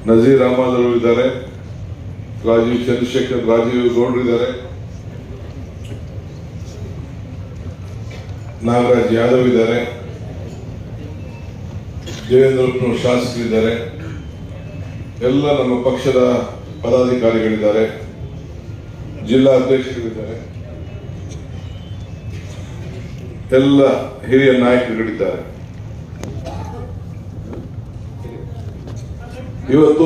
ನಜೀರ್ ಅಹಮದ್ ಅವರು ಇದ್ದಾರೆ ರಾಜೀವ್ ಚಂದ್ರಶೇಖರ್ ರಾಜೀವ್ ಗೌಡ್ರು ಇದ್ದಾರೆ ನಾಗರಾಜ್ ಯಾದವ್ ಇದ್ದಾರೆ ದೇವೇಂದ್ರಪ್ಪನವರು ಶಾಸಕರಿದ್ದಾರೆ ಎಲ್ಲ ನಮ್ಮ ಪಕ್ಷದ ಪದಾಧಿಕಾರಿಗಳಿದ್ದಾರೆ ಜಿಲ್ಲಾ ಅಧ್ಯಕ್ಷರಿದ್ದಾರೆ ಎಲ್ಲ ಹಿರಿಯ ನಾಯಕರುಗಳಿದ್ದಾರೆ ಇವತ್ತು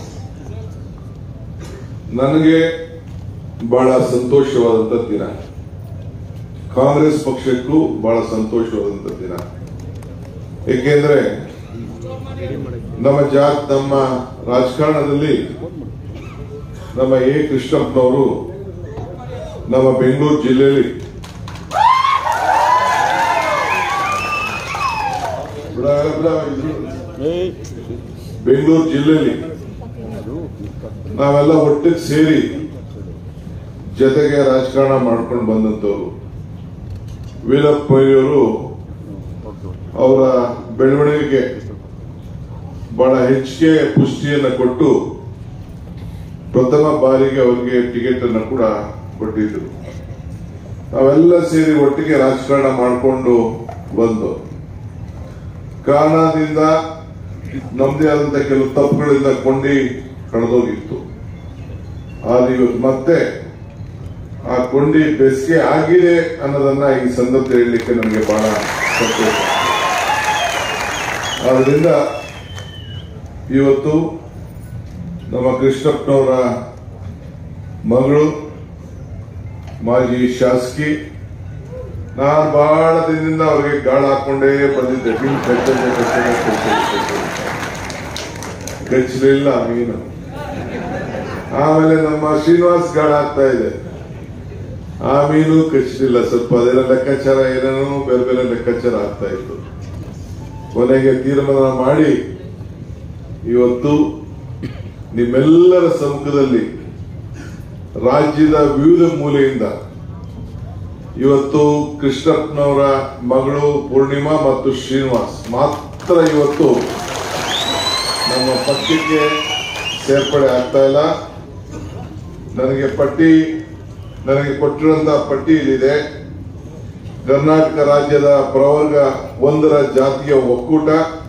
ನನಗೆ ಬಹಳ ಸಂತೋಷವಾದಂತ ದಿನ ಕಾಂಗ್ರೆಸ್ ಪಕ್ಷಕ್ಕೂ ಬಹಳ ಸಂತೋಷವಾದಂತ ದಿನ ಏಕೆಂದ್ರೆ ನಮ್ಮ ಜಾತ್ ನಮ್ಮ ರಾಜಕಾರಣದಲ್ಲಿ ನಮ್ಮ ಎ ಕೃಷ್ಣಪ್ಪನವರು ನಮ್ಮ ಬೆಂಗಳೂರು ಜಿಲ್ಲೆಯಲ್ಲಿ ಬಿಡ, ಬಿಡ, ಇದ್ರು. ಬೆಂಗಳೂರು ಜಿಲ್ಲೆಯಲ್ಲಿ ನಾವೆಲ್ಲ ಒಟ್ಟಿಗೆ ಸೇರಿ ಜೊತೆಗೆ ರಾಜಕಾರಣ ಮಾಡ್ಕೊಂಡು ಬಂದಂತವ್ರು ವೀರಪ್ಪ ಮೊಯ್ಲಿಯವರು ಅವರ ಬೆಳವಣಿಗೆಗೆ ಬಹಳ ಹೆಚ್ಚಿಗೆ ಪುಷ್ಟಿಯನ್ನ ಕೊಟ್ಟು ಪ್ರಥಮ ಬಾರಿಗೆ ಅವರಿಗೆ ಟಿಕೆಟ್ ಅನ್ನು ಕೂಡ ಕೊಟ್ಟಿದ್ರು ನಾವೆಲ್ಲ ಸೇರಿ ಒಟ್ಟಿಗೆ ರಾಜಕಾರಣ ಮಾಡಿಕೊಂಡು ಬಂದು ಕಾರಣದಿಂದ ನಮ್ದೇ ಆದಂತ ಕೆಲವು ತಪ್ಪುಗಳಿಂದ ಕೊಂಡಿ ಕಳೆದೋಗಿತ್ತು ಆದ್ರೆ ಇವತ್ತು ಮತ್ತೆ ಆ ಕೊಂಡಿ ಬೆಸಿಗೆ ಆಗಿದೆ ಅನ್ನೋದನ್ನ ಈ ಸಂದರ್ಭ ಹೇಳಲಿಕ್ಕೆ ನಮಗೆ ಬಹಳ ಸಂತೋಷ ಆದ್ರಿಂದ ಇವತ್ತು ನಮ್ಮ ಕೃಷ್ಣಪ್ಪನವರ ಮಗಳು ಮಾಜಿ ಶಾಸಕಿ ನಾನು ಬಹಳ ದಿನದಿಂದ ಅವ್ರಿಗೆ ಗಾಳ ಹಾಕೊಂಡೇ ಬಂದಿದ್ದೆ ಮೀನು ಕಚ್ಚದೆ ಕಚ್ಚದೆ ಕಚ್ಚದೆ ಕಚ್ಚಲಿಲ್ಲ ಮೀನು ಆಮೇಲೆ ನಮ್ಮ ಶ್ರೀನಿವಾಸ್ ಗಾಳ ಆಗ್ತಾ ಇದೆ ಆ ಮೀನು ಕಚ್ಚಲಿಲ್ಲ ಸ್ವಲ್ಪ ಅದೆಲ್ಲ ಲೆಕ್ಕಾಚಾರ ಏನೇನೋ ಬೇರೆ ಬೇರೆ ಲೆಕ್ಕಾಚಾರ ಆಗ್ತಾ ಇತ್ತು ಕೊನೆಗೆ ತೀರ್ಮಾನ ಮಾಡಿ ಇವತ್ತು ನಿಮ್ಮೆಲ್ಲರ ಸಮ್ಮುಖದಲ್ಲಿ ರಾಜ್ಯದ ವಿವಿಧ ಮೂಲೆಯಿಂದ ಇವತ್ತು ಕೃಷ್ಣಪ್ಪನವರ ಮಗಳು ಪೂರ್ಣಿಮಾ ಮತ್ತು ಶ್ರೀನಿವಾಸ್ ಮಾತ್ರ ಇವತ್ತು ನಮ್ಮ ಪಕ್ಷಕ್ಕೆ ಸೇರ್ಪಡೆ ಆಗ್ತಾ ಇಲ್ಲ ನನಗೆ ಪಟ್ಟಿ ನನಗೆ ಕೊಟ್ಟಿರುವಂತಹ ಪಟ್ಟಿ ಇಲ್ಲಿದೆ ಕರ್ನಾಟಕ ರಾಜ್ಯದ ಪ್ರವರ್ಗ ಒಂದರ ಜಾತಿಯ ಒಕ್ಕೂಟ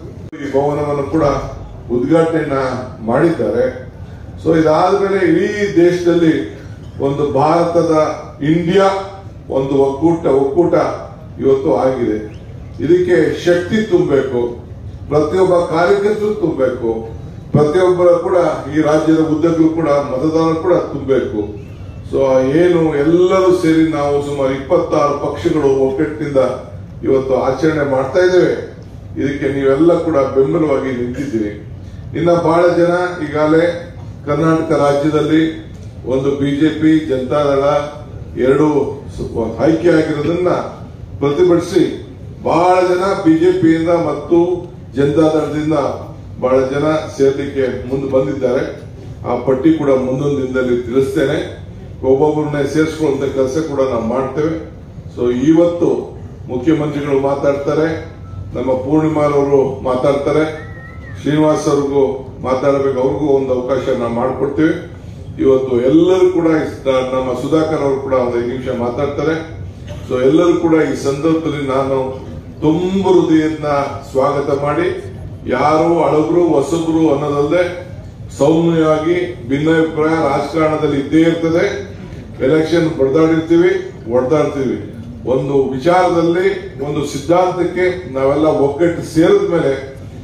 ಈ ಭವನವನ್ನು ಕೂಡ ಉದ್ಘಾಟನೆಯನ್ನ ಮಾಡಿದ್ದಾರೆ ಸೊ ಇದಾದ್ಮೇಲೆ ಇಡೀ ದೇಶದಲ್ಲಿ ಒಂದು ಭಾರತದ ಇಂಡಿಯಾ ಒಂದು ಒಕ್ಕೂಟ ಒಕ್ಕೂಟ ಇವತ್ತು ಆಗಿದೆ ಇದಕ್ಕೆ ಶಕ್ತಿ ತುಂಬಬೇಕು ಪ್ರತಿಯೊಬ್ಬ ಕಾರ್ಯಕರ್ತರು ತುಂಬಬೇಕು ಪ್ರತಿಯೊಬ್ಬರ ಕೂಡ ಈ ರಾಜ್ಯದ ಉದ್ದಕ್ಕೂ ಕೂಡ ಮತದಾರರು ಕೂಡ ತುಂಬಬೇಕು ಸೊ ಏನು ಎಲ್ಲರೂ ಸೇರಿ ನಾವು ಸುಮಾರು ಇಪ್ಪತ್ತಾರು ಪಕ್ಷಗಳು ಒಗ್ಗಟ್ಟಿನಿಂದ ಇವತ್ತು ಆಚರಣೆ ಮಾಡ್ತಾ ಇದ್ದೇವೆ ಇದಕ್ಕೆ ನೀವೆಲ್ಲ ಕೂಡ ಬೆಂಬಲವಾಗಿ ನಿಂತಿದ್ದೀರಿ ಇನ್ನ ಬಹಳ ಜನ ಈಗಾಗಲೇ ಕರ್ನಾಟಕ ರಾಜ್ಯದಲ್ಲಿ ಒಂದು ಬಿಜೆಪಿ ಜನತಾದಳ ಎರಡು ಸ್ವಲ್ಪ ಆಯ್ಕೆ ಆಗಿರೋದನ್ನ ಪ್ರತಿಭಟಿಸಿ ಬಹಳ ಜನ ಬಿಜೆಪಿಯಿಂದ ಮತ್ತು ಜನತಾದಳದಿಂದ ಬಹಳ ಜನ ಸೇರ್ಲಿಕ್ಕೆ ಮುಂದೆ ಬಂದಿದ್ದಾರೆ ಆ ಪಟ್ಟಿ ಕೂಡ ಮುಂದೊಂದು ದಿನದಲ್ಲಿ ತಿಳಿಸ್ತೇನೆ ಒಬ್ಬೊಬ್ಬರನ್ನ ಸೇರಿಸುವಂತ ಕೆಲಸ ಕೂಡ ನಾವು ಮಾಡ್ತೇವೆ ಸೊ ಇವತ್ತು ಮುಖ್ಯಮಂತ್ರಿಗಳು ಮಾತಾಡ್ತಾರೆ ನಮ್ಮ ಪೂರ್ಣಿಮಾರವರು ಮಾತಾಡ್ತಾರೆ ಶ್ರೀನಿವಾಸ್ ಅವ್ರಿಗೂ ಮಾತಾಡಬೇಕು ಅವ್ರಿಗೂ ಒಂದು ಅವಕಾಶ ನಾವು ಮಾಡಿಕೊಡ್ತೀವಿ ಇವತ್ತು ಎಲ್ಲರೂ ಕೂಡ ಇಷ್ಟ- ನಮ್ಮ ಸುಧಾಕರ್ ಅವರು ಕೂಡ ಒಂದು ಐದು ನಿಮಿಷ ಮಾತಾಡ್ತಾರೆ ಸೊ ಎಲ್ಲರೂ ಕೂಡ ಈ ಸಂದರ್ಭದಲ್ಲಿ ನಾನು ತುಂಬ ಹೃದಯದ ಸ್ವಾಗತ ಮಾಡಿ ಯಾರು ಅಳಬ್ರು ಹೊಸಬ್ರು ಅನ್ನೋದಲ್ಲದೆ ಸೌಮ್ಯವಾಗಿ ಭಿನ್ನಾಭಿಪ್ರಾಯ ರಾಜಕಾರಣದಲ್ಲಿ ಇದ್ದೇ ಇರ್ತದೆ ಎಲೆಕ್ಷನ್ ಬಡ್ದಾಡಿರ್ತೀವಿ ಹೊಡೆದಾಡ್ತೀವಿ ಒಂದು ವಿಚಾರದಲ್ಲಿ ಒಂದು ಸಿದ್ಧಾಂತಕ್ಕೆ ನಾವೆಲ್ಲ ಒಗ್ಗಟ್ಟು ಸೇರಿದ ಮೇಲೆ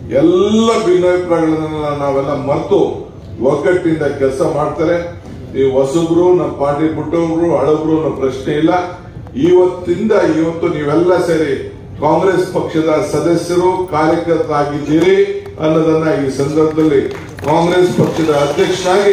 ಎಲ್ಲ ಭಿನ್ನಾಭಿಪ್ರಾಯಗಳನ್ನ ನಾವೆಲ್ಲ ಮರೆತು ಒಗ್ಗಟ್ಟಿಂದ ಕೆಲಸ ಮಾಡ್ತಾರೆ ನೀವು ಹೊಸಬ್ರು ನಮ್ಮ ಪಾರ್ಟಿ ಬಿಟ್ಟವರು ಹಳಬ್ರು ಅನ್ನೋ ಪ್ರಶ್ನೆ ಇಲ್ಲ ಇವತ್ತಿಂದ ಇವತ್ತು ನೀವೆಲ್ಲ ಸೇರಿ ಕಾಂಗ್ರೆಸ್ ಪಕ್ಷದ ಸದಸ್ಯರು ಕಾರ್ಯಕರ್ತರಾಗಿದ್ದೀರಿ ಅನ್ನೋದನ್ನ ಈ ಸಂದರ್ಭದಲ್ಲಿ ಕಾಂಗ್ರೆಸ್ ಪಕ್ಷದ ಅಧ್ಯಕ್ಷನಾಗಿ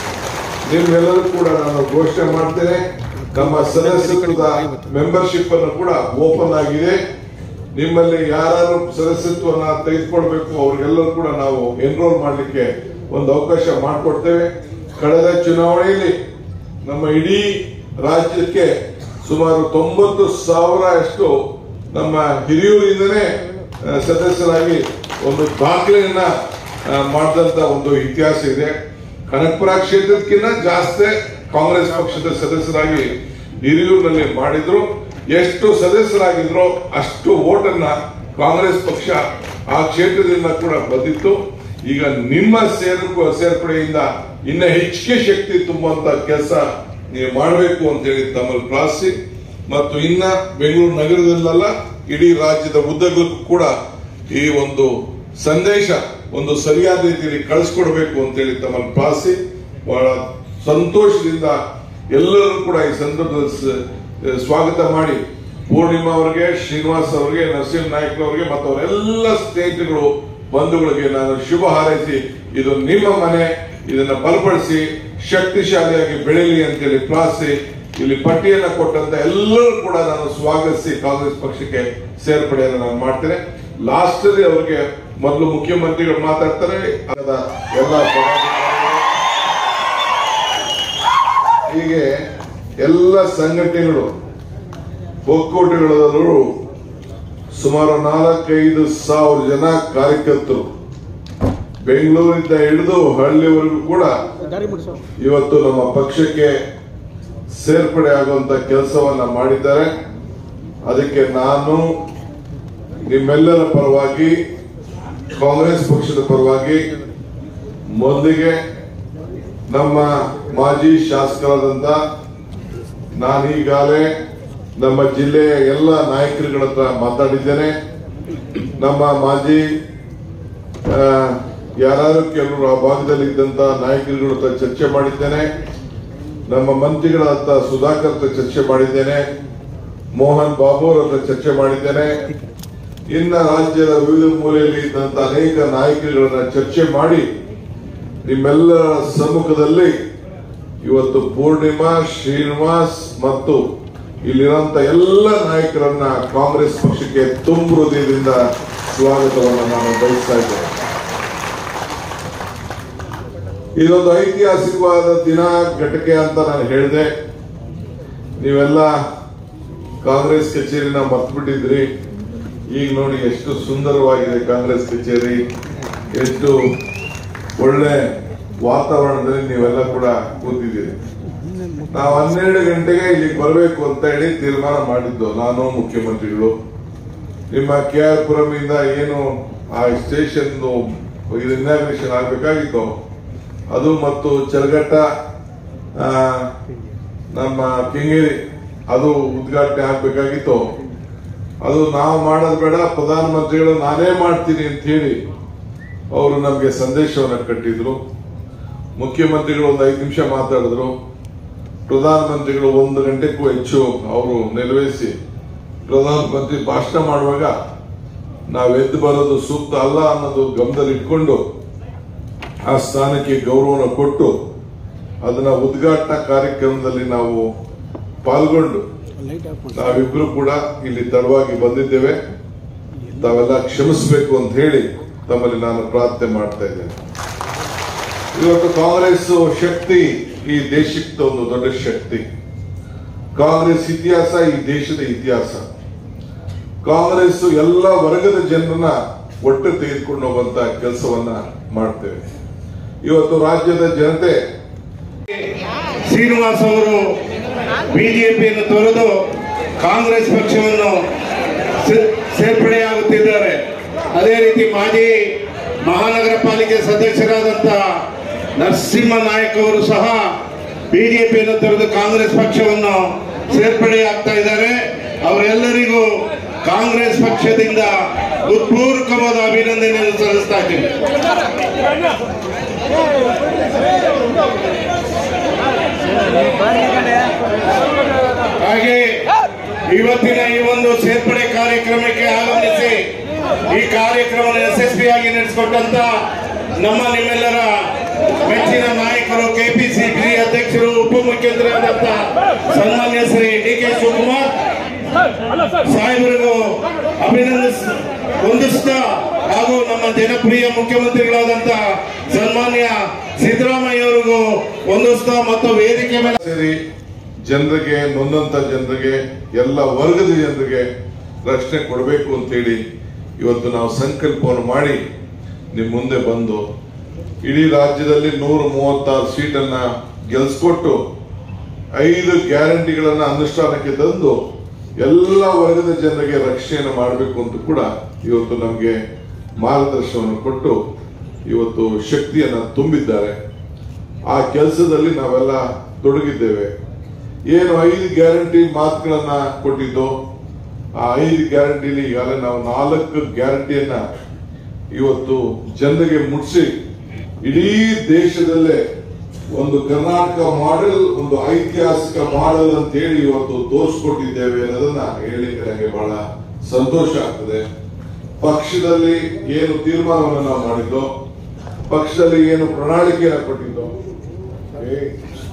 ನಿಮ್ಮೆಲ್ಲರೂ ಕೂಡ ನಾನು ಘೋಷಣೆ ಮಾಡ್ತೇನೆ ನಮ್ಮ ಸದಸ್ಯತ್ವದ ಮೆಂಬರ್ಶಿಪ್ ಅನ್ನು ಕೂಡ ಓಪನ್ ಆಗಿದೆ ನಿಮ್ಮಲ್ಲಿ ಯಾರು ಸದಸ್ಯತ್ವನ ತೆಗೆದುಕೊಳ್ಬೇಕು ಅವ್ರಿಗೆಲ್ಲರೂ ಕೂಡ ನಾವು ಎನ್ರೋಲ್ ಮಾಡಲಿಕ್ಕೆ ಒಂದು ಅವಕಾಶ ಮಾಡಿಕೊಡ್ತೇವೆ ಕಳೆದ ಚುನಾವಣೆಯಲ್ಲಿ ನಮ್ಮ ಇಡೀ ರಾಜ್ಯಕ್ಕೆ ಸುಮಾರು ತೊಂಬತ್ತು ಸಾವಿರ ಅಷ್ಟು ನಮ್ಮ ಹಿರಿಯೂರಿಂದನೇ ಆ, ಸದಸ್ಯರಾಗಿ ಒಂದು ದಾಖಲೆಯನ್ನ ಆ, ಮಾಡಿದಂತ ಒಂದು ಇತಿಹಾಸ ಇದೆ ಕನಕಪುರ ಕ್ಷೇತ್ರಕ್ಕಿಂತ ಜಾಸ್ತಿ ಕಾಂಗ್ರೆಸ್ ಪಕ್ಷದ ಸದಸ್ಯರಾಗಿ ಹಿರಿಯೂರಿನಲ್ಲಿ ಮಾಡಿದ್ರು ಎಷ್ಟು ಸದಸ್ಯರಾಗಿದ್ರು ಅಷ್ಟು ಓಟನ್ನ ಕಾಂಗ್ರೆಸ್ ಪಕ್ಷ ಆ ಕ್ಷೇತ್ರದಿಂದ ಕೂಡ ಬಂದಿತ್ತು ಈಗ ನಿಮ್ಮ ಸೇರ್ಪ ಸೇರ್ಪಡೆಯಿಂದ ಇನ್ನ ಹೆಚ್ಚಿಗೆ ಶಕ್ತಿ ತುಂಬುವಂತ ಕೆಲಸ ನೀವು ಮಾಡಬೇಕು ಅಂತ ಹೇಳಿ ತಮ್ಮಲ್ಲಿ ಪ್ರಾರ್ಥಿಸಿ ಮತ್ತು ಇನ್ನ ಬೆಂಗಳೂರು ನಗರದಲ್ಲ ಇಡೀ ರಾಜ್ಯದ ಉದ್ದಗಲಕ್ಕೂ ಕೂಡ ಈ ಒಂದು ಸಂದೇಶ ಒಂದು ಸರಿಯಾದ ರೀತಿಯಲ್ಲಿ ಕಳಿಸ್ಕೊಡ್ಬೇಕು ಅಂತೇಳಿ ತಮ್ಮಲ್ಲಿ ಪ್ರಾರ್ಥಿಸಿ ಬಹಳ ಸಂತೋಷದಿಂದ ಎಲ್ಲರೂ ಕೂಡ ಈ ಸಂದರ್ಭದಲ್ಲಿ ಸ- ಸ್ವಾಗತ ಮಾಡಿ ಪೂರ್ಣಿಮಾ ಅವರಿಗೆ ಶ್ರೀನಿವಾಸ್ ಅವರಿಗೆ ನರಸಿಂಹ ನಾಯ್ಕ ಅವರಿಗೆ ಮತ್ತು ಅವರೆಲ್ಲ ಸ್ನೇಹಿತರುಗಳು ಬಂಧುಗಳಿಗೆ ನಾನು ಶುಭ ಹಾರೈಸಿ ಇದು ನಿಮ್ಮ ಮನೆ ಇದನ್ನ ಬಲಪಡಿಸಿ ಶಕ್ತಿಶಾಲಿಯಾಗಿ ಬೆಳೆಯಲಿ ಅಂತೇಳಿ ಪ್ರಾರ್ಥಿಸಿ ಇಲ್ಲಿ ಪಟ್ಟಿಯನ್ನ ಕೊಟ್ಟಂತ ಎಲ್ಲರೂ ಕೂಡ ನಾನು ಸ್ವಾಗತಿಸಿ ಕಾಂಗ್ರೆಸ್ ಪಕ್ಷಕ್ಕೆ ಸೇರ್ಪಡೆಯನ್ನು ನಾನು ಮಾಡ್ತೇನೆ ಲಾಸ್ಟ್ ಅಲ್ಲಿ ಅವರಿಗೆ ಮೊದಲು ಮುಖ್ಯಮಂತ್ರಿಗಳು ಮಾತಾಡ್ತಾರೆ ಅದರ ಎಲ್ಲ ಪದಾಧಿಕಾರಿಗಳು ಹೀಗೆ ಎಲ್ಲ ಸಂಘಟನೆಗಳು ಒಕ್ಕೂಟಗಳಲ್ಲೂ ಸುಮಾರು ನಾಲ್ಕೈದು ಸಾವಿರ ಜನ ಕಾರ್ಯಕರ್ತರು ಬೆಂಗಳೂರಿಂದ ಹಿಡಿದು ಹಳ್ಳಿವರೆಗೂ ಕೂಡ ಇವತ್ತು ನಮ್ಮ ಪಕ್ಷಕ್ಕೆ ಸೇರ್ಪಡೆ ಆಗುವಂತ ಕೆಲಸವನ್ನ ಮಾಡಿದ್ದಾರೆ ಅದಕ್ಕೆ ನಾನು ನಿಮ್ಮೆಲ್ಲರ ಪರವಾಗಿ ಕಾಂಗ್ರೆಸ್ ಪಕ್ಷದ ಪರವಾಗಿ ಮೊದಲಿಗೆ ನಮ್ಮ ಮಾಜಿ ಶಾಸಕರಾದಂತ ನಾನೀಗಾಗಲೇ ನಮ್ಮ ಜಿಲ್ಲೆಯ ಎಲ್ಲ ನಾಯಕರುಗಳ ಹತ್ರ ಮಾತಾಡಿದ್ದೇನೆ ನಮ್ಮ ಮಾಜಿ ಆ, ಯಾರು ಕೆಲವರು ಆ ಭಾಗದಲ್ಲಿ ಇದ್ದಂತ ನಾಯಕರುಗಳ ಹತ್ರ ಚರ್ಚೆ ಮಾಡಿದ್ದೇನೆ ನಮ್ಮ ಮಂತ್ರಿಗಳ ಹತ್ರ ಸುಧಾಕರ್ ಹತ್ರ ಚರ್ಚೆ ಮಾಡಿದ್ದೇನೆ ಮೋಹನ್ ಬಾಬು ಅವ್ರ ಹತ್ರ ಚರ್ಚೆ ಮಾಡಿದ್ದೇನೆ ಇನ್ನ ರಾಜ್ಯದ ವಿವಿಧ ಮೂಲೆಯಲ್ಲಿ ಇದ್ದಂತ ಅನೇಕ ನಾಯಕರುಗಳನ್ನ ಚರ್ಚೆ ಮಾಡಿ ನಿಮ್ಮೆಲ್ಲರ ಸಮ್ಮುಖದಲ್ಲಿ ಇವತ್ತು ಪೂರ್ಣಿಮಾ ಶ್ರೀನಿವಾಸ್ ಮತ್ತು ಇಲ್ಲಿರುವಂತ ಎಲ್ಲ ನಾಯಕರನ್ನ ಕಾಂಗ್ರೆಸ್ ಪಕ್ಷಕ್ಕೆ ತುಂಬು ಹೃದಯದಿಂದ ಸ್ವಾಗತವನ್ನು ನಾನು ಬಯಸ್ತಾ ಇದ್ದೇನೆ ಇದೊಂದು ಐತಿಹಾಸಿಕವಾದ ದಿನ ಘಟಕೆ ಅಂತ ನಾನು ಹೇಳಿದೆ ನೀವೆಲ್ಲ ಕಾಂಗ್ರೆಸ್ ಕಚೇರಿನ ಮರ್ತ್ಬಿಟ್ಟಿದ್ರಿ ಈಗ ನೋಡಿ ಎಷ್ಟು ಸುಂದರವಾಗಿದೆ ಕಾಂಗ್ರೆಸ್ ಕಚೇರಿ ಎಷ್ಟು ಒಳ್ಳೆ ವಾತಾವರಣದಲ್ಲಿ ನೀವೆಲ್ಲ ಕೂಡ ಕೂತಿದ್ದೀರಿ ನಾವು ಹನ್ನೆರಡು ಗಂಟೆಗೆ ಇಲ್ಲಿಗೆ ಬರಬೇಕು ಅಂತ ಹೇಳಿ ತೀರ್ಮಾನ ಮಾಡಿದ್ದು ನಾನು ಮುಖ್ಯಮಂತ್ರಿಗಳು ನಿಮ್ಮ ಕೆ ಆರ್ ಪುರಂ ಇಂದ ಏನು ಆ ಸ್ಟೇಷನ್ ಇದು ಇನಾಗ್ರೇಷನ್ ಆಗ್ಬೇಕಾಗಿತ್ತು ಅದು ಮತ್ತು ಚರಗಟ್ಟ ಆ, ನಮ್ಮ ಕೆಂಗೇರಿ ಅದು ಉದ್ಘಾಟನೆ ಆಗ್ಬೇಕಾಗಿತ್ತು ಅದು ನಾವು ಮಾಡೋದು ಬೇಡ ಪ್ರಧಾನಮಂತ್ರಿಗಳು ನಾನೇ ಮಾಡ್ತೀನಿ ಅಂತ ಹೇಳಿ ಅವರು ನಮಗೆ ಸಂದೇಶವನ್ನು ಕಟ್ಟಿದ್ರು ಮುಖ್ಯಮಂತ್ರಿಗಳು ಒಂದು ಐದು ನಿಮಿಷ ಮಾತಾಡಿದ್ರು ಪ್ರಧಾನಮಂತ್ರಿಗಳು ಒಂದು ಗಂಟೆಗೂ ಹೆಚ್ಚು ಅವರು ನೆರವೇರಿಸಿ ಪ್ರಧಾನಮಂತ್ರಿ ಭಾಷಣ ಮಾಡುವಾಗ ನಾವು ಎದ್ದು ಬರೋದು ಸೂಕ್ತ ಅಲ್ಲ ಅನ್ನೋದು ಗಮನದಲ್ಲಿ ಇಟ್ಕೊಂಡು ಆ ಸ್ಥಾನಕ್ಕೆ ಗೌರವನ ಕೊಟ್ಟು ಅದನ್ನ ಉದ್ಘಾಟನಾ ಕಾರ್ಯಕ್ರಮದಲ್ಲಿ ನಾವು ಪಾಲ್ಗೊಂಡು ನಾವಿಬ್ರು ಕೂಡ ಇಲ್ಲಿ ತಡವಾಗಿ ಬಂದಿದ್ದೇವೆ ತಾವೆಲ್ಲ ಕ್ಷಮಿಸಬೇಕು ಅಂತ ಹೇಳಿ ತಮ್ಮಲ್ಲಿ ನಾನು ಪ್ರಾರ್ಥನೆ ಮಾಡ್ತಾ ಇದ್ದೇನೆ ಇವತ್ತು ಕಾಂಗ್ರೆಸ್ ಶಕ್ತಿ ಈ ದೇಶಕ್ಕೆ ಒಂದು ದೊಡ್ಡ ಶಕ್ತಿ ಕಾಂಗ್ರೆಸ್ ಇತಿಹಾಸ ಈ ದೇಶದ ಇತಿಹಾಸ ಕಾಂಗ್ರೆಸ್ ಎಲ್ಲ ವರ್ಗದ ಜನರನ್ನ ಒಟ್ಟು ತೆಗೆದುಕೊಂಡು ಹೋಗುವಂತ ಕೆಲಸವನ್ನ ಮಾಡ್ತೇವೆ ಇವತ್ತು ರಾಜ್ಯದ ಜನತೆ ಶ್ರೀನಿವಾಸ್ ಅವರು ಬಿಜೆಪಿಯನ್ನು ತೊರೆದು ಕಾಂಗ್ರೆಸ್ ಪಕ್ಷವನ್ನು ಸೇ- ಸೇರ್ಪಡೆಯಾಗುತ್ತಿದ್ದಾರೆ ಅದೇ ರೀತಿ ಮಾಜಿ ಮಹಾನಗರ ಪಾಲಿಕೆ ಸದಸ್ಯರಾದಂಥ ನರಸಿಂಹ ನಾಯಕ್ ಅವರು ಸಹ ಬಿಜೆಪಿಯನ್ನು ತೊರೆದು ಕಾಂಗ್ರೆಸ್ ಪಕ್ಷವನ್ನು ಸೇರ್ಪಡೆಯಾಗ್ತಾ ಇದ್ದಾರೆ ಅವರೆಲ್ಲರಿಗೂ ಕಾಂಗ್ರೆಸ್ ಪಕ್ಷದಿಂದ ಹೃತ್ಪೂರ್ವಕವಾದ ಅಭಿನಂದನೆಯನ್ನು ಸಲ್ಲಿಸ್ತಾ ಇದ್ದೀನಿ ಹಾಗೆ ಇವತ್ತಿನ ಈ ಒಂದು ಸೇರ್ಪಡೆ ಕಾರ್ಯಕ್ರಮಕ್ಕೆ ಆಗಮಿಸಿ ಈ ಕಾರ್ಯಕ್ರಮವನ್ನು ಯಶಸ್ವಿಯಾಗಿ ನಡೆಸಿಕೊಟ್ಟಂತ ನಮ್ಮ ನಿಮ್ಮೆಲ್ಲರ ಮೆಚ್ಚಿನ ನಾಯಕರು ಕೆಪಿಸಿಸಿ ಅಧ್ಯಕ್ಷರು ಉಪಮುಖ್ಯಮಂತ್ರಿಯಾದಂತ ಸನ್ಮಾನ್ಯ ಶ್ರೀ ಡಿ ಕೆ ಶಿವಕುಮಾರ್ ಸಾಹೇಬರಿಗೂ ಅಭಿನಂದಿಸ ಹೊಂದಿಸ್ತಾ ಹಾಗೂ ನಮ್ಮ ಜನಪ್ರಿಯ ಮುಖ್ಯಮಂತ್ರಿಗಳಾದಂತ ಸನ್ಮಾನ್ಯ ಸಿದ್ದರಾಮಯ್ಯ ಅವರಿಗೂ ಹೊಂದಿಸ್ತಾ ಮತ್ತು ವೇದಿಕೆ ಮೇಲೆ ಸೇರಿ ಜನರಿಗೆ ನೊಂದಂತ ಜನರಿಗೆ ಎಲ್ಲ ವರ್ಗದ ಜನರಿಗೆ ರಕ್ಷಣೆ ಕೊಡಬೇಕು ಅಂತೇಳಿ ಇವತ್ತು ನಾವು ಸಂಕಲ್ಪವನ್ನು ಮಾಡಿ ನಿಮ್ ಮುಂದೆ ಬಂದು ಇಡೀ ರಾಜ್ಯದಲ್ಲಿ ನೂರ ಮೂವತ್ತಾರು ಸೀಟನ್ನ ಗೆಲ್ಸ್ಕೊಟ್ಟು ಐದು ಗ್ಯಾರಂಟಿಗಳನ್ನ ಅನುಷ್ಠಾನಕ್ಕೆ ತಂದು ಎಲ್ಲ ವರ್ಗದ ಜನರಿಗೆ ರಕ್ಷಣೆಯನ್ನು ಮಾಡಬೇಕು ಅಂತ ಕೂಡ ಇವತ್ತು ನಮಗೆ ಮಾರ್ಗದರ್ಶನವನ್ನು ಕೊಟ್ಟು ಇವತ್ತು ಶಕ್ತಿಯನ್ನ ತುಂಬಿದ್ದಾರೆ ಆ ಕೆಲಸದಲ್ಲಿ ನಾವೆಲ್ಲ ತೊಡಗಿದ್ದೇವೆ ಏನು ಐದು ಗ್ಯಾರಂಟಿ ಮಾತುಗಳನ್ನ ಕೊಟ್ಟಿದ್ದು ಆ ಐದು ಗ್ಯಾರಂಟಿಲಿ ಈಗಾಗಲೇ ನಾವು ನಾಲ್ಕು ಗ್ಯಾರಂಟಿಯನ್ನ ಇವತ್ತು ಜನರಿಗೆ ಮುಟ್ಟಿಸಿ ಇಡೀ ದೇಶದಲ್ಲೇ ಒಂದು ಕರ್ನಾಟಕ ಮಾಡೆಲ್ ಒಂದು ಐತಿಹಾಸಿಕ ಮಾಡೆಲ್ ಅಂತ ಹೇಳಿ ಇವತ್ತು ತೋರಿಸ್ಕೊಟ್ಟಿದ್ದೇವೆ ಅನ್ನೋದನ್ನ ಹೇಳಲಿಕ್ಕೆ ನನಗೆ ಬಹಳ ಸಂತೋಷ ಆಗ್ತದೆ ಪಕ್ಷದಲ್ಲಿ ಏನು ತೀರ್ಮಾನವನ್ನು ನಾವು ಮಾಡಿದ್ದೋ ಪಕ್ಷದಲ್ಲಿ ಏನು ಪ್ರಣಾಳಿಕೆಯನ್ನು ಕೊಟ್ಟಿದ್ದೋ ಏ,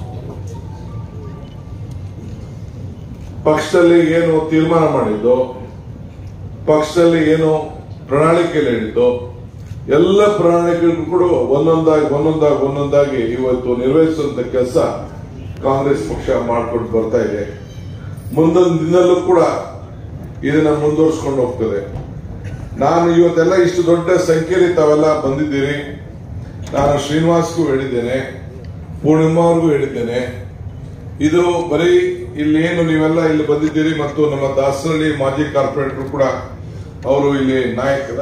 ಪಕ್ಷದಲ್ಲಿ ಏನು ತೀರ್ಮಾನ ಮಾಡಿದ್ದೋ ಪಕ್ಷದಲ್ಲಿ ಏನು ಪ್ರಣಾಳಿಕೆಯಲ್ಲಿ ಹೇಳಿದ್ದೋ ಎಲ್ಲ ಪ್ರಣಾಳಿಕೆಗಳು ಕೂಡ ಒಂದೊಂದಾಗಿ ಒಂದೊಂದಾಗಿ ಒಂದೊಂದಾಗಿ ಇವತ್ತು ನಿರ್ವಹಿಸುವಂತ ಕೆಲಸ ಕಾಂಗ್ರೆಸ್ ಪಕ್ಷ ಮಾಡ್ಕೊಂಡು ಬರ್ತಾ ಇದೆ ಮುಂದೊಂದು ದಿನಲ್ಲೂ ಕೂಡ ಇದನ್ನ ಮುಂದುವರಿಸ್ಕೊಂಡು ಹೋಗ್ತದೆ ನಾನು ಇವತ್ತೆಲ್ಲ ಇಷ್ಟು ದೊಡ್ಡ ಸಂಖ್ಯೆಯಲ್ಲಿ ತಾವೆಲ್ಲ ಬಂದಿದ್ದೀರಿ ನಾನು ಶ್ರೀನಿವಾಸ್ಗೂ ಹೇಳಿದ್ದೇನೆ ಪೂರ್ಣಿಮಾ ಅವ್ರಿಗೂ ಹೇಳಿದ್ದೇನೆ ಇದು ಬರೀ ಇಲ್ಲಿ ಏನು ನೀವೆಲ್ಲ ಇಲ್ಲಿ ಬಂದಿದ್ದೀರಿ ಮತ್ತು ನಮ್ಮ ದಾಸರಳ್ಳಿ ಮಾಜಿ ಕಾರ್ಪೊರೇಟರ್ ಕೂಡ ಅವರು ಇಲ್ಲಿ ನಾಯಕರ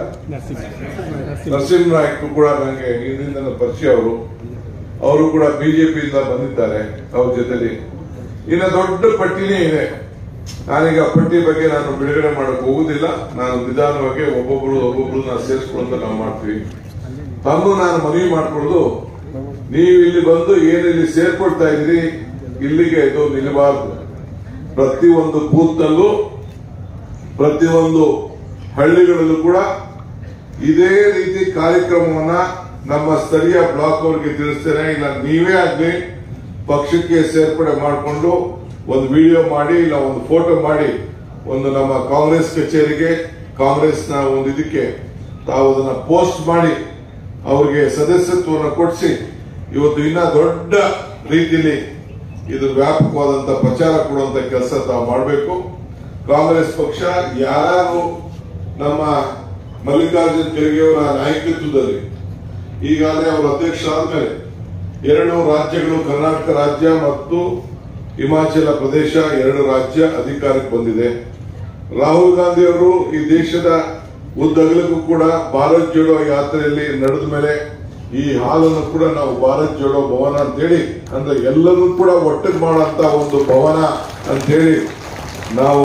ನರಸಿಂಹ ನಾಯ್ಕು ಕೂಡ ನನಗೆ ಹಿಂದಿನ ನನ್ನ ಪರಿಚಯ ಅವರು ಅವರು ಕೂಡ ಬಿಜೆಪಿಯಿಂದ ಬಂದಿದ್ದಾರೆ ಅವ್ರ ಜೊತೆಲಿ ಇನ್ನು ದೊಡ್ಡ ಪಟ್ಟಿನೇ ಇದೆ ನಾನೀಗ ಆ ಪಟ್ಟಿ ಬಗ್ಗೆ ನಾನು ಬಿಡುಗಡೆ ಮಾಡಕ್ ಹೋಗುದಿಲ್ಲ ನಾನು ನಿಧಾನವಾಗಿ ಒಬ್ಬೊಬ್ರು ಒಬ್ಬೊಬ್ರು ನಾನು ಸೇರಿಸ್ಕೊಳ್ಳೋದು ನಾವು ಮಾಡ್ತೀವಿ ತಮ್ಮ ನಾನು ಮನವಿ ಮಾಡ್ಕೊಳ್ಳೋದು ನೀವು ಇಲ್ಲಿ ಬಂದು ಏನು ಇಲ್ಲಿ ಸೇರ್ಕೊಳ್ತಾ ಇದ್ರಿ ಇಲ್ಲಿಗೆ ಇದು ನಿಲ್ಲಬಾರ್ದು ಪ್ರತಿಯೊಂದು ಬೂತ್ ನಲ್ಲೂ ಪ್ರತಿಯೊಂದು ಹಳ್ಳಿಗಳಲ್ಲೂ ಕೂಡ ಇದೇ ರೀತಿ ಕಾರ್ಯಕ್ರಮವನ್ನ ನಮ್ಮ ಸ್ಥಳೀಯ ಬ್ಲಾಕ್ ಅವರಿಗೆ ತಿಳಿಸ್ತೇನೆ ಇಲ್ಲ ನೀವೇ ಆಗ್ಲಿ ಪಕ್ಷಕ್ಕೆ ಸೇರ್ಪಡೆ ಮಾಡಿಕೊಂಡು ಒಂದು ವಿಡಿಯೋ ಮಾಡಿ ಇಲ್ಲ ಒಂದು ಫೋಟೋ ಮಾಡಿ ಒಂದು ನಮ್ಮ ಕಾಂಗ್ರೆಸ್ ಕಚೇರಿಗೆ ಕಾಂಗ್ರೆಸ್ನ ಒಂದು ಇದಕ್ಕೆ ತಾವು ಅದನ್ನ ಪೋಸ್ಟ್ ಮಾಡಿ ಅವರಿಗೆ ಸದಸ್ಯತ್ವವನ್ನು ಕೊಡಿಸಿ ಇವತ್ತು ಇನ್ನ ದೊಡ್ಡ ರೀತಿಯಲ್ಲಿ ಇದು ವ್ಯಾಪಕವಾದಂತ ಪ್ರಚಾರ ಕೊಡುವಂತ ಕೆಲಸ ತಾವು ಮಾಡಬೇಕು ಕಾಂಗ್ರೆಸ್ ಪಕ್ಷ ಯಾರು ನಮ್ಮ ಮಲ್ಲಿಕಾರ್ಜುನ್ ಖರ್ಗೆ ಅವರ ನಾಯಕತ್ವದಲ್ಲಿ ಈಗಾಗಲೇ ಅವರು ಅಧ್ಯಕ್ಷ ಆದ್ಮೇಲೆ ಎರಡು ರಾಜ್ಯಗಳು ಕರ್ನಾಟಕ ರಾಜ್ಯ ಮತ್ತು ಹಿಮಾಚಲ ಪ್ರದೇಶ ಎರಡು ರಾಜ್ಯ ಅಧಿಕಾರಕ್ಕೆ ಬಂದಿದೆ ರಾಹುಲ್ ಗಾಂಧಿ ಅವರು ಈ ದೇಶದ ಉದ್ದಗಲಕ್ಕೂ ಕೂಡ ಭಾರತ್ ಜೋಡೋ ಯಾತ್ರೆಯಲ್ಲಿ ನಡೆದ ಮೇಲೆ ಈ ಹಾಲನ್ನು ಕೂಡ ನಾವು ಭಾರತ್ ಜೋಡೋ ಭವನ ಅಂತೇಳಿ ಅಂದ್ರೆ ಎಲ್ಲರೂ ಕೂಡ ಒಟ್ಟಿಗೆ ಮಾಡುವಂತ ಒಂದು ಭವನ ಅಂತೇಳಿ ನಾವು